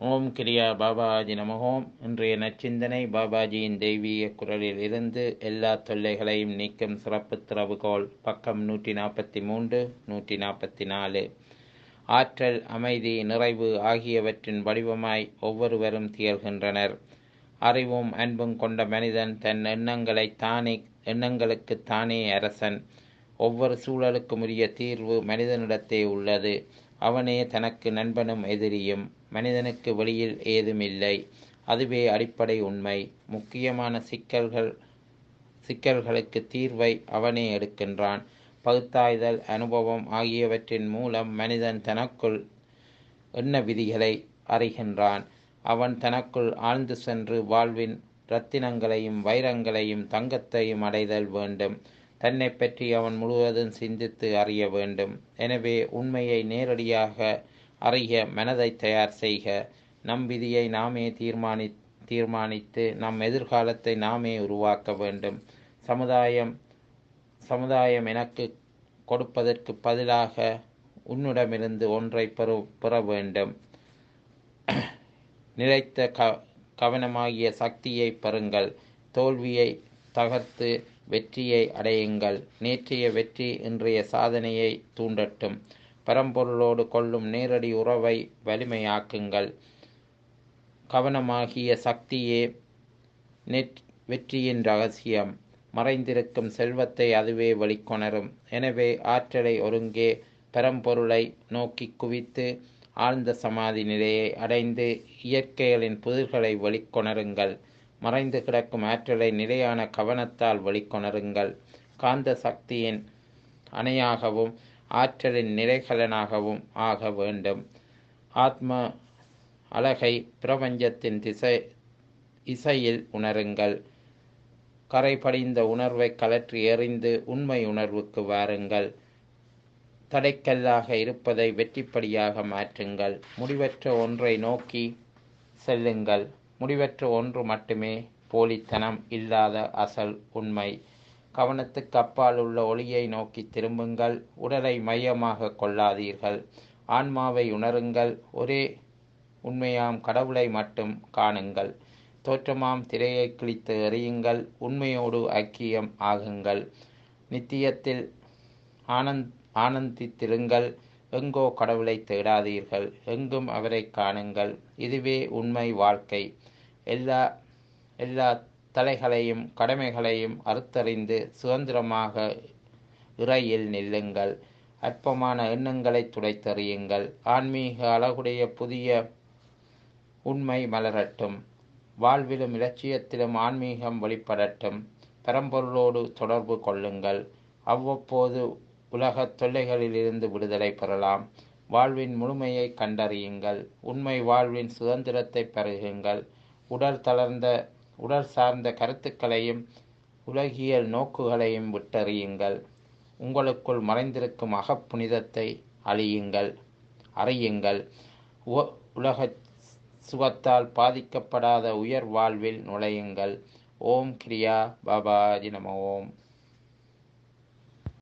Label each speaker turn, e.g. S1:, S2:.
S1: ஓம் கிரியா பாபாஜி நமகோம் இன்றைய நச்சிந்தனை பாபாஜியின் தெய்வீக குரலில் இருந்து எல்லா தொல்லைகளையும் நீக்கும் சிறப்பு திறவுகோல் பக்கம் நூற்றி நாற்பத்தி மூன்று நூற்றி நாற்பத்தி நாலு ஆற்றல் அமைதி நிறைவு ஆகியவற்றின் வடிவமாய் ஒவ்வொருவரும் திகழ்கின்றனர் அறிவும் அன்பும் கொண்ட மனிதன் தன் எண்ணங்களை தானே எண்ணங்களுக்கு தானே அரசன் ஒவ்வொரு சூழலுக்கும் உரிய தீர்வு மனிதனிடத்தே உள்ளது அவனே தனக்கு நண்பனும் எதிரியும் மனிதனுக்கு வெளியில் ஏதுமில்லை அதுவே அடிப்படை உண்மை முக்கியமான சிக்கல்கள் சிக்கல்களுக்கு தீர்வை அவனே எடுக்கின்றான் பகுத்தாய்தல் அனுபவம் ஆகியவற்றின் மூலம் மனிதன் தனக்குள் எண்ண விதிகளை அறிகின்றான் அவன் தனக்குள் ஆழ்ந்து சென்று வாழ்வின் இரத்தினங்களையும் வைரங்களையும் தங்கத்தையும் அடைதல் வேண்டும் தன்னை பற்றி அவன் முழுவதும் சிந்தித்து அறிய வேண்டும் எனவே உண்மையை நேரடியாக அறிய மனதை தயார் செய்க நம் விதியை நாமே தீர்மானி தீர்மானித்து நம் எதிர்காலத்தை நாமே உருவாக்க வேண்டும் சமுதாயம் சமுதாயம் எனக்கு கொடுப்பதற்கு பதிலாக உன்னிடமிருந்து ஒன்றை பெறு பெற வேண்டும் நிலைத்த க கவனமாகிய சக்தியை பெறுங்கள் தோல்வியை தகர்த்து வெற்றியை அடையுங்கள் நேற்றைய வெற்றி இன்றைய சாதனையை தூண்டட்டும் பரம்பொருளோடு கொள்ளும் நேரடி உறவை வலிமையாக்குங்கள் கவனமாகிய சக்தியே நெற் வெற்றியின் ரகசியம் மறைந்திருக்கும் செல்வத்தை அதுவே வெளிக்கொணரும் எனவே ஆற்றலை ஒருங்கே பரம்பொருளை நோக்கி குவித்து ஆழ்ந்த சமாதி நிலையை அடைந்து இயற்கைகளின் புதிர்களை வெளிக்கொணருங்கள் மறைந்து கிடக்கும் ஆற்றலை நிலையான கவனத்தால் வெளிக்கொணருங்கள் காந்த சக்தியின் அணையாகவும் ஆற்றலின் நிறைகலனாகவும் ஆக வேண்டும் ஆத்ம அழகை பிரபஞ்சத்தின் திசை இசையில் உணருங்கள் கரை படிந்த உணர்வை கலற்றி எறிந்து உண்மை உணர்வுக்கு வாருங்கள் தடைக்கல்லாக இருப்பதை வெற்றிப்படியாக மாற்றுங்கள் முடிவற்ற ஒன்றை நோக்கி செல்லுங்கள் முடிவற்ற ஒன்று மட்டுமே போலித்தனம் இல்லாத அசல் உண்மை கவனத்துக்கு அப்பால் உள்ள ஒளியை நோக்கி திரும்புங்கள் உடலை மையமாக கொள்ளாதீர்கள் ஆன்மாவை உணருங்கள் ஒரே உண்மையாம் கடவுளை மட்டும் காணுங்கள் தோற்றமாம் திரையை கிழித்து எறியுங்கள் உண்மையோடு ஐக்கியம் ஆகுங்கள் நித்தியத்தில் ஆனந்த் ஆனந்தித்திருங்கள் எங்கோ கடவுளை தேடாதீர்கள் எங்கும் அவரை காணுங்கள் இதுவே உண்மை வாழ்க்கை எல்லா எல்லா தலைகளையும் கடமைகளையும் அறுத்தறிந்து சுதந்திரமாக இறையில் நில்லுங்கள் அற்பமான எண்ணங்களை துடைத்தறியுங்கள் ஆன்மீக அழகுடைய புதிய உண்மை மலரட்டும் வாழ்விலும் இலட்சியத்திலும் ஆன்மீகம் வெளிப்படட்டும் பரம்பொருளோடு தொடர்பு கொள்ளுங்கள் அவ்வப்போது உலக தொல்லைகளிலிருந்து விடுதலை பெறலாம் வாழ்வின் முழுமையை கண்டறியுங்கள் உண்மை வாழ்வின் சுதந்திரத்தை பெறுகுங்கள் உடல் தளர்ந்த உடல் சார்ந்த கருத்துக்களையும் உலகியல் நோக்குகளையும் விட்டறியுங்கள் உங்களுக்குள் மறைந்திருக்கும் அகப்புனிதத்தை அழியுங்கள் அறியுங்கள் உலக சுகத்தால் பாதிக்கப்படாத உயர் வாழ்வில் நுழையுங்கள் ஓம் கிரியா பாபாஜி நம ஓம்